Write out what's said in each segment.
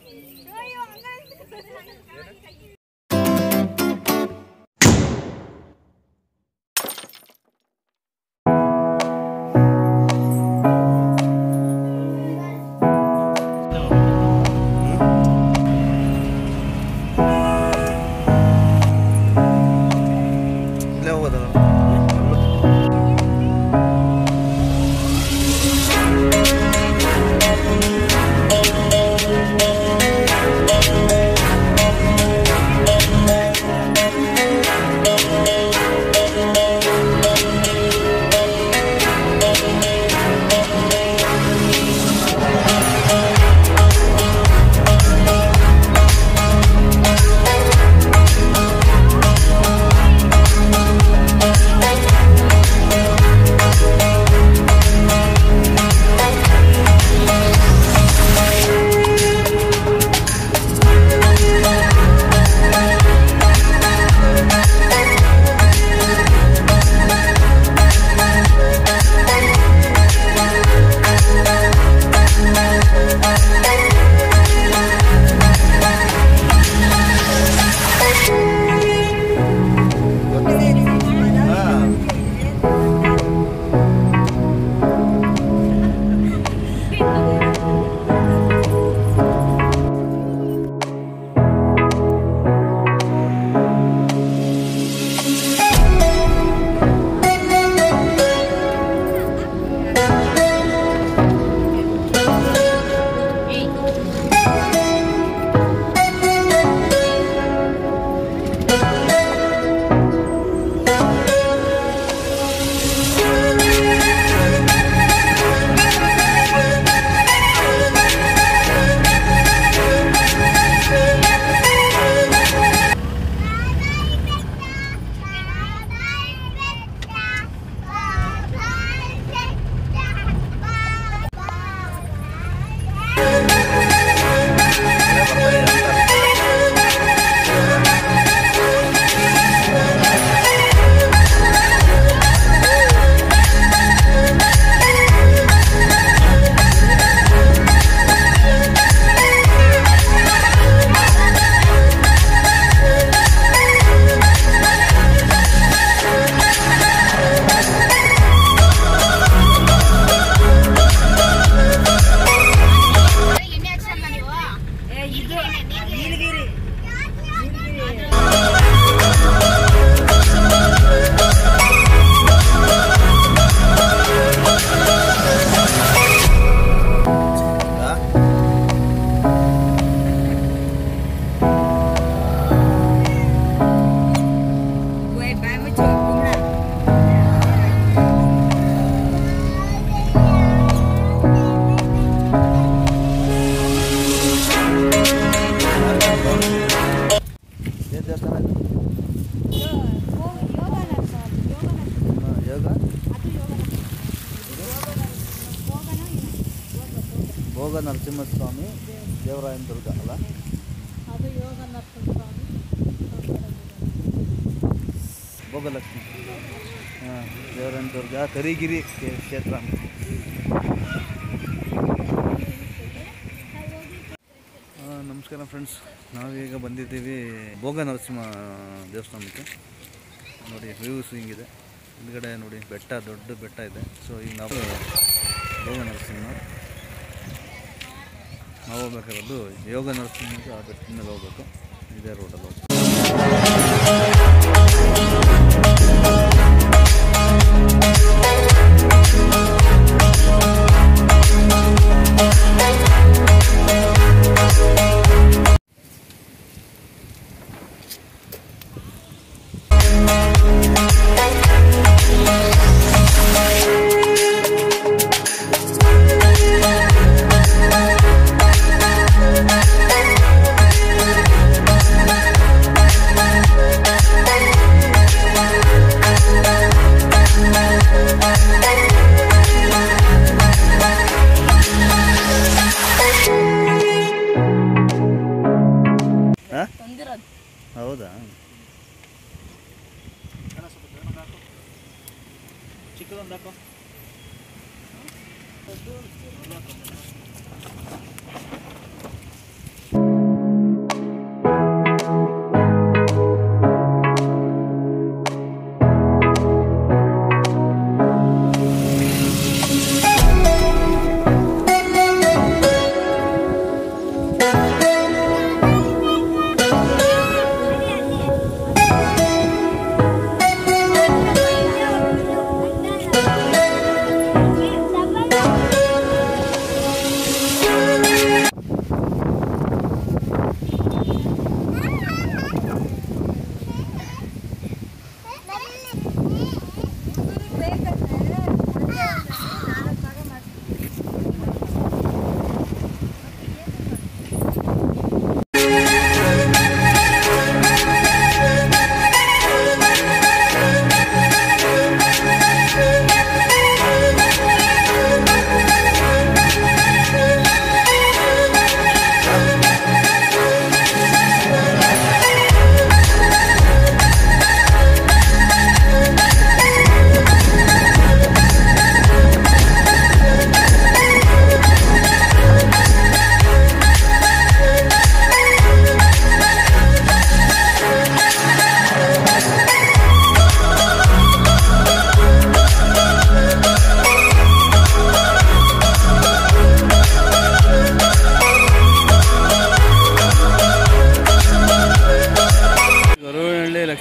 ಇಲ್ಲೇ ಹೋಗೋದಲ್ಲ ಏನ್ ದೇವಸ್ಥಾನ ಇದು? ಹಾ, ಯೋಗ ಭೋಗ ನರಸಿಂಹಸ್ವಾಮಿ ದೇವರಾಯನ ದುರ್ಗ ಅಲ್ಲ ಅದು ಯೋಗ ನರಸಿಂಹಸ್ವಾಮಿ ಭೋಗಲಕ್ಷ್ಮಿ ಹಾಂ ದೇವರಾಯನ ದುರ್ಗ ಕರಿಗಿರಿ ಕ್ಷೇ- ಕ್ಷೇತ್ರ ಅಂತ. ಆ, ನಮಸ್ಕಾರ ಫ್ರೆಂಡ್ಸ್ ನಾವೀಗ ಬಂದಿದ್ದೀವಿ ಭೋಗ ನರಸಿಂಹ ದೇವಸ್ಥಾನಕ್ಕೆ ನೋಡಿ ವ್ಯೂಸ್ ಹಿಂಗಿದೆ ಹಿಂದ್ಗಡೆ ನೋಡಿ ಬೆಟ್ಟ ದೊಡ್ಡ ಬೆಟ್ಟ ಇದೆ ಸೊ ಈಗ ನಾವು ಭೋಗ ನರಸಿಂಹ ನಾವು ಹೋಗ್ಬೇಕಾಗಿರೋದು ಯೋಗ ನರಸಿಂಹ ಆ ಬೆಟ್ಟದ ಮೇಲೆ ಹೋಗ್ಬೇಕು ಇದೇ ರೋಡಲ್ಲಿ ಹೋಗ್ಬೇಕು ಹಾಂ ತಂದಿರೋದು ಹೌದಾ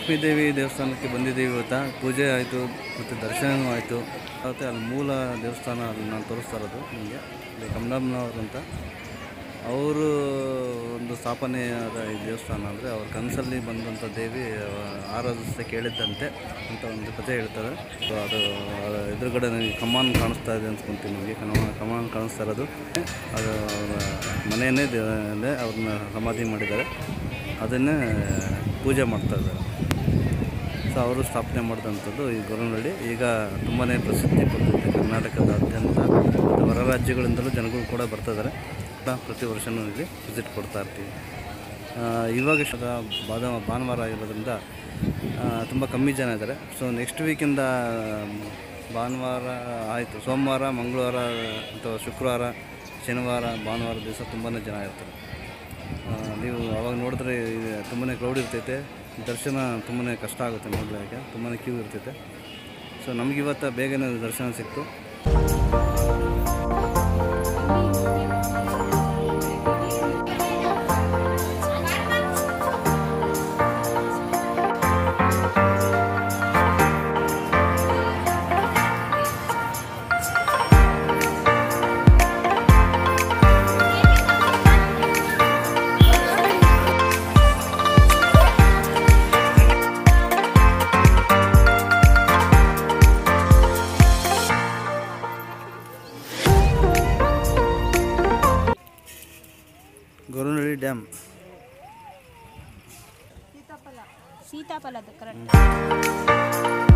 ಲಕ್ಷ್ಮೀ ದೇವಿ ದೇವಸ್ಥಾನಕ್ಕೆ ಬಂದಿದ್ದೀವಿ ಇವತ್ತು ಪೂಜೆ ಆಯಿತು ಮತ್ತು ದರ್ಶನವೂ ಆಯಿತು ಮತ್ತು ಅಲ್ಲಿ ಮೂಲ ದೇವಸ್ಥಾನ ಅಲ್ಲಿ ನಾನು ತೋರಿಸ್ತಾ ಇರೋದು ನಿಮಗೆ ಇಲ್ಲಿ ಕಮಲಮ್ಮನವ್ರು ಅಂತ ಅವರು ಒಂದು ಸ್ಥಾಪನೆಯಾದ ಈ ದೇವಸ್ಥಾನ ಅಂದರೆ ಅವ್ರ ಕನಸಲ್ಲಿ ಬಂದಂಥ ದೇವಿ ಆರಾಧಿಸ್ತಾ ಕೇಳಿದ್ದಂತೆ ಅಂತ ಒಂದು ಕಥೆ ಹೇಳ್ತಾರೆ ಸೊ ಅದು ಅದರ ಎದುರುಗಡೆ ನನಗೆ ಕಮಾನ್ ಕಾಣಿಸ್ತಾ ಇದೆ ಅನ್ಸ್ಕೊಂತೀನಿ ನಿಮಗೆ ಕಮಾನ್ ಕಮಾನ್ ಕಾಣಿಸ್ತಾ ಇರೋದು ಅದು ಅವರ ಮನೆಯೇ ದೇ ಇದೆ ಅವ್ರನ್ನ ಸಮಾಧಿ ಮಾಡಿದ್ದಾರೆ ಅದನ್ನೇ ಪೂಜೆ ಮಾಡ್ತಾ ಇದ್ದಾರೆ ಸೊ ಅವರು ಸ್ಥಾಪನೆ ಮಾಡಿದಂಥದ್ದು ಈ ಗೊರವನಹಳ್ಳಿ ಈಗ ತುಂಬಾ ಪ್ರಸಿದ್ಧಿ ಪಡೆದಿದೆ ಕರ್ನಾಟಕದಾದ್ಯಂತ ಮತ್ತು ಹೊರ ರಾಜ್ಯಗಳಿಂದಲೂ ಜನಗಳು ಕೂಡ ಬರ್ತಿದ್ದಾರೆ ನಾವು ಪ್ರತಿ ವರ್ಷವೂ ಇಲ್ಲಿ ವಿಸಿಟ್ ಕೊಡ್ತಾ ಇರ್ತೀವಿ ಆ, ಇವಾಗ ಶದ ಬಾದ ಭಾನುವಾರ ಆಗಿರೋದ್ರಿಂದ ತುಂಬ ಕಮ್ಮಿ ಜನ ಇದ್ದಾರೆ ಸೊ ನೆಕ್ಸ್ಟ್ ವೀಕಿಂದ ಭಾನುವಾರ ಆಯಿತು ಸೋಮವಾರ ಮಂಗಳವಾರ ಅಥವಾ ಶುಕ್ರವಾರ ಶನಿವಾರ ಭಾನುವಾರ ದಿವಸ ತುಂಬಾ ಜನ ಇರ್ತಾರೆ ಆ, ನೀವು ಅವಾಗ ನೋಡಿದ್ರೆ ತುಂಬಾ ಕ್ರೌಡ್ ಇರ್ತೈತೆ ದರ್ಶನ ತುಂಬಾ ಕಷ್ಟ ಆಗುತ್ತೆ ನೋಡಲಿಕ್ಕೆ ತುಂಬಾ ಕ್ಯೂ ಇರ್ತೈತೆ ಸೊ ನಮಗಿವತ್ತು ಬೇಗನೆ ದರ್ಶನ ಸಿಕ್ತು ಗೊರವನಹಳ್ಳಿ ಡ್ಯಾಮ್ ಸೀತಾಫಲ ಸೀತಾಫಲದ ಕರೆಕ್ಟ್